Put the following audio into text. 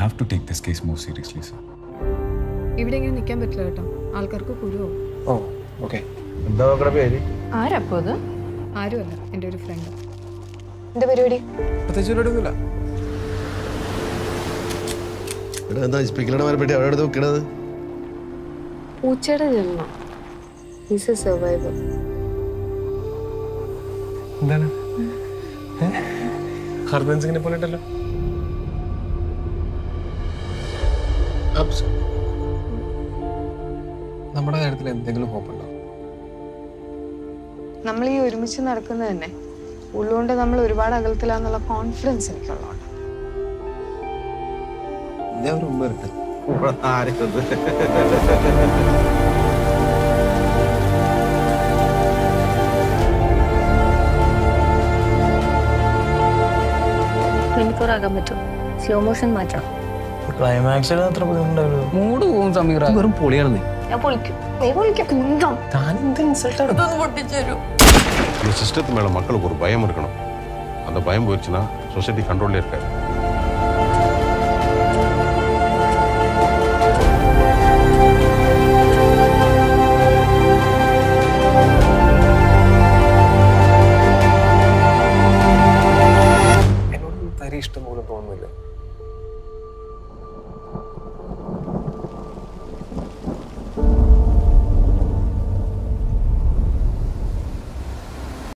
have to take this case more seriously, sir. ഇവിടെ ഇങ്ങനെ നിൽക്കാൻ പറ്റില്ല കേട്ടോ ആൾക്കാർക്ക് കുരുവോ ഓ ഓക്കെ എന്താ നോക്കണ പേര് ആരപ്പോ അത് ആരുമല്ല എൻ്റെ ഒരു ഫ്രണ്ട് എന്താ പരിപാടി പ്രത്യേകിച്ച് പരിപാടിയൊന്നുമില്ല ഇവിടെ എന്താ സ്പീക്കറുടെ മരപ്പെട്ടി അവിടെ എടുത്ത് വെക്കണത് പൂച്ചയുടെ ജന്മം ഈസ് എ സർവൈവർ എന്താണ് ഹർബൻ സിംഗിനെ പോലെ ഉണ്ടല്ലോ നമ്മുടെ കാര്യത്തിൽ എന്തെങ്കിലും ഹോപ്പ് ഉണ്ടോ നമ്മൾ ഈ ഒരുമിച്ച് നടക്കുന്നത് തന്നെ ഉള്ളുകൊണ്ട് നമ്മൾ ഒരുപാട് അകലത്തിലാന്നുള്ള കോൺഫിഡൻസ് എനിക്കുള്ളതുകൊണ്ട് ഞാൻ ഒരു മുമ്പ് വരട്ടെ ട്വന്റി ഫോർ ആകാൻ പറ്റും സ്ലോ മോഷൻ മാറ്റാം ക്ലൈമാക്സിൽ അത്ര ബുദ്ധിമുട്ടുണ്ടാവില്ല മൂഡ് പോകും സമീറ വെറും പൊളിയാണെന്നേ ഞാൻ പൊളിക്കും നീ പൊളിക്കും കുന്തം താൻ എന്ത് ഇൻസൾട്ടാണ് இந்த சிஸ்டத்து மேலே மக்களுக்கு ஒரு பயம் இருக்கணும் அந்த பயம் போயிடுச்சுன்னா சொசைட்டி கண்ட்ரோல்லே இருக்காது എന്നോട് തരി ഇഷ്ടം പോലും തോന്നുന്നില്ല